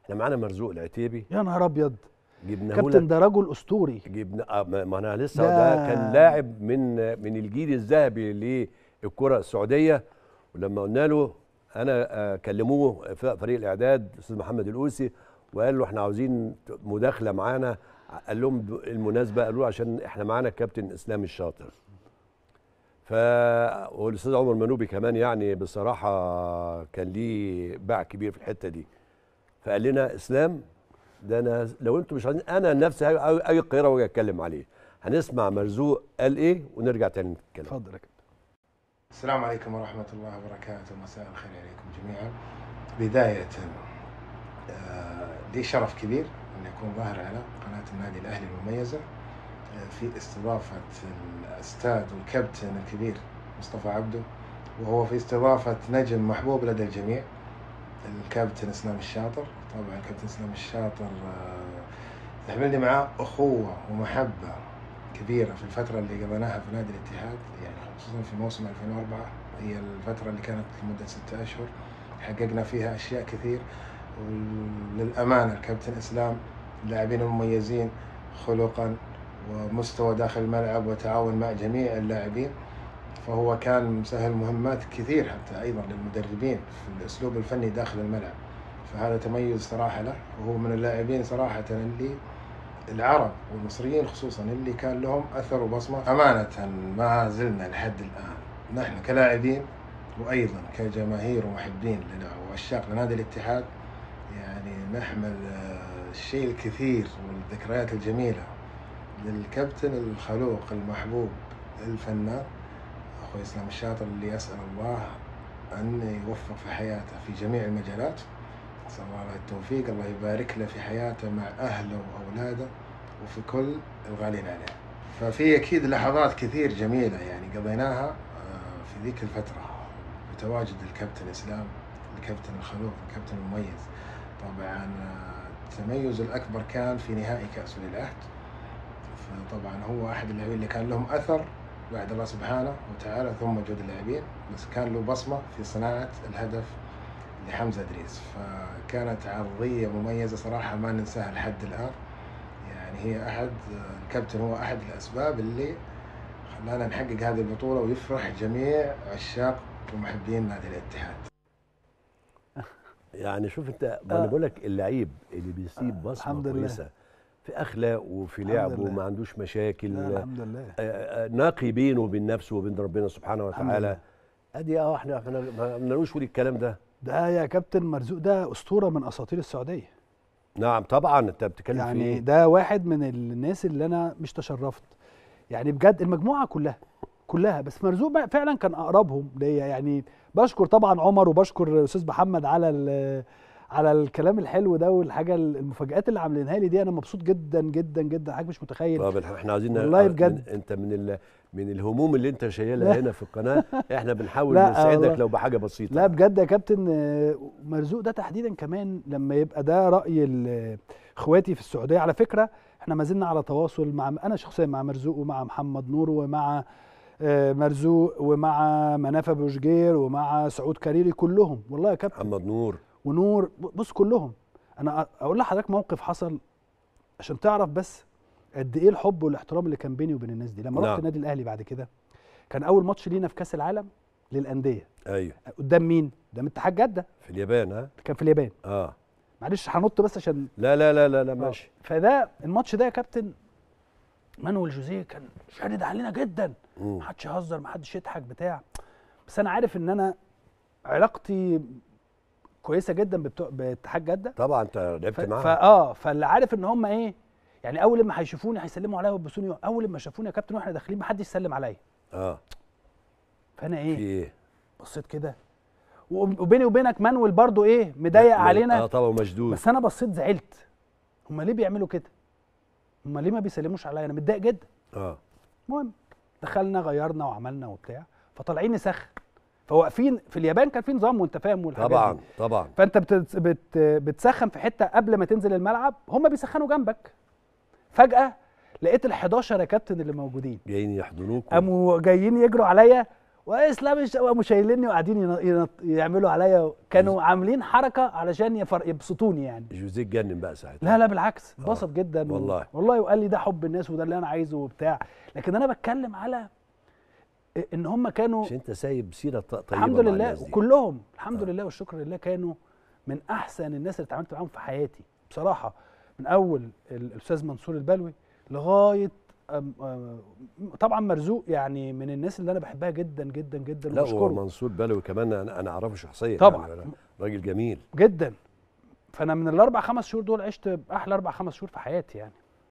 احنا معانا مرزوق العتيبي يا نهار ابيض جبناه كابتن لك ده رجل اسطوري جبنا آه، ما ما انا لسه ده- ده كان لاعب من من الجيل الذهبي للكره السعوديه ولما قلنا له انا آه، كلموه ف- فريق الاعداد الاستاذ محمد القوسي وقال له احنا عاوزين مداخله معانا قال لهم ب- المناسبه قالوا له عشان احنا معانا الكابتن اسلام الشاطر ف والاستاذ عمر منوبي كمان يعني بصراحه كان ليه باع كبير في الحته دي فقال لنا اسلام ده انا لو انتم مش عايزين انا نفسي اي أي القاهره واجي اتكلم عليه هنسمع مرزوق قال ايه ونرجع تاني نتكلم اتفضل يا كابتن السلام عليكم ورحمة الله وبركاته مساء الخير عليكم جميعا بداية آه، لي شرف كبير أن يكون ظاهر على قناة النادي الأهلي المميزة آه، في استضافة الأستاذ والكابتن الكبير مصطفى عبده وهو في استضافة نجم محبوب لدى الجميع الكابتن اسلام الشاطر طبعا الكابتن اسلام الشاطر آه، تحملني معاه أخوة ومحبة كبيرة في الفترة اللي قضيناها في نادي الاتحاد يعني خصوصا في موسم 2004 هي الفترة اللي كانت لمدة ستة أشهر حققنا فيها أشياء كثير وللأمانة الكابتن إسلام اللاعبين المميزين خلقا ومستوى داخل الملعب وتعاون مع جميع اللاعبين فهو كان مسهل مهمات كثير حتى أيضا للمدربين في الأسلوب الفني داخل الملعب فهذا تميز صراحة له وهو من اللاعبين صراحة اللي العرب والمصريين خصوصا اللي كان لهم اثر وبصمه امانه ما زلنا لحد الان نحن كلاعبين وايضا كجماهير ومحبين لنا وعشاق لنادي الاتحاد يعني نحمل آه، الشيء الكثير والذكريات الجميله للكابتن الخلوق المحبوب الفنان اخوي اسلام الشاطر اللي اسال الله ان يوفق في حياته في جميع المجالات نسأل الله له التوفيق الله يبارك له في حياته مع أهله وأولاده وفي كل الغالين عليه ففي أكيد لحظات كثير جميلة يعني قضيناها آه، في ذيك الفترة بتواجد الكابتن إسلام الكابتن الخلوق الكابتن المميز طبعا آه، التميز الأكبر كان في نهائي كأس ولي العهد فطبعا هو أحد اللاعبين اللي كان لهم أثر بعد الله سبحانه وتعالى ثم وجود اللاعبين بس كان له بصمة في صناعة الهدف لحمزه ادريس فكانت عرضيه مميزه صراحه ما ننساها لحد الان يعني هي احد الكابتن هو احد الاسباب اللي خلانا نحقق هذه البطوله ويفرح جميع عشاق ومحبين نادي الاتحاد يعني شوف انت ما انا آه. بقول لك اللعيب اللي بيسيب آه، بصمه الحمد لله. كويسه في اخلاقه وفي الحمد لعبه لله. وما عندوش مشاكل لا الحمد لله آه، آه، ناقي بينه وبين نفسه وبين ربنا سبحانه الحمد وتعالى لله. ادي اه احنا احنا ما بنقولوش الكلام ده ده يا كابتن مرزوق ده اسطوره من اساطير السعوديه نعم طبعا انت بتتكلم في يعني ايه ده واحد من الناس اللي انا مش تشرفت يعني بجد المجموعه كلها كلها بس مرزوق بقى فعلا كان اقربهم ليا يعني بشكر طبعا عمر وبشكر استاذ محمد على ال- على الكلام الحلو ده والحاجه المفاجات اللي عاملينها لي دي انا مبسوط جدا جدا جدا حضرتك مش متخيل طب احنا عايزين والله آه، بجد. من انت من ال... من الهموم اللي انت شايلها لا. هنا في القناه احنا بنحاول لا، نساعدك والله. لو بحاجه بسيطه لا بجد يا كابتن آه، مرزوق ده تحديدا كمان لما يبقى ده راي ال- اخواتي في السعوديه على فكره احنا ما زلنا على تواصل مع انا شخصيا مع مرزوق ومع محمد نور ومع آه، مرزوق ومع منافه بوشجير ومع سعود كاريري كلهم والله يا كابتن محمد نور ونور بص كلهم انا أ- اقول لحضرتك موقف حصل عشان تعرف بس قد ايه الحب والاحترام اللي كان بيني وبين الناس دي لما نعم. رحت النادي الاهلي بعد كده كان اول ماتش لينا في كاس العالم للانديه ايوه قدام مين قدام اتحاد جده في اليابان ها كان في اليابان اه معلش هنط بس عشان لا لا لا لا, لا ماشي فده الماتش ده يا كابتن مانويل جوزيه كان شادد علينا جدا مم. محدش يهزر محدش يضحك بتاع بس انا عارف ان انا علاقتي كويسه جدا ببتوع باتحاد جده طبعا انت لعبت ف- معاهم فاه فاللي عارف ان هم ايه يعني اول لما هيشوفوني هيسلموا عليا ويبوسوني اول لما شافوني يا كابتن واحنا داخلين محدش سلم عليا اه فانا في ايه ايه بصيت كده وبيني وبينك مانويل برضو ايه مضايق لا- علينا اه طبعا مشدود بس انا بصيت زعلت هم ليه بيعملوا كده هم ليه ما بيسلموش عليا انا متضايق جدا اه المهم دخلنا غيرنا وعملنا وبتاع فطالعين نسخن فواقفين في اليابان كان في نظام وانت فاهم والحاجات طبعا دي. طبعا فانت بت بت بتسخن في حته قبل ما تنزل الملعب هم بيسخنوا جنبك فجاه لقيت ال11 يا كابتن اللي موجودين جايين يحضنوك قاموا جايين يجروا عليا واسلام الش- وقاموا شايليني وقاعدين ين- ين- يعملوا عليا كانوا عاملين حركه علشان يفر- يبسطوني يعني جوزيه اتجنن بقى ساعتها لا لا بالعكس اتبسط جدا و- والله. والله وقال لي ده حب الناس وده اللي انا عايزه وبتاع لكن انا بتكلم على ان هم كانوا عشان انت سايب سيره ط- طيبه الحمد مع لله الناس دي. وكلهم الحمد آه. لله والشكر لله كانوا من احسن الناس اللي اتعاملت معاهم في حياتي بصراحه من اول ال- الاستاذ منصور البلوي لغايه أم- أم- طبعا مرزوق يعني من الناس اللي انا بحبها جدا جدا جدا لا وبشكره ومنصور بلوي كمان انا انا اعرفه شخصيا طبعا. يعني راجل جميل جدا فانا من الاربع خمس شهور دول عشت احلى اربع خمس شهور في حياتي يعني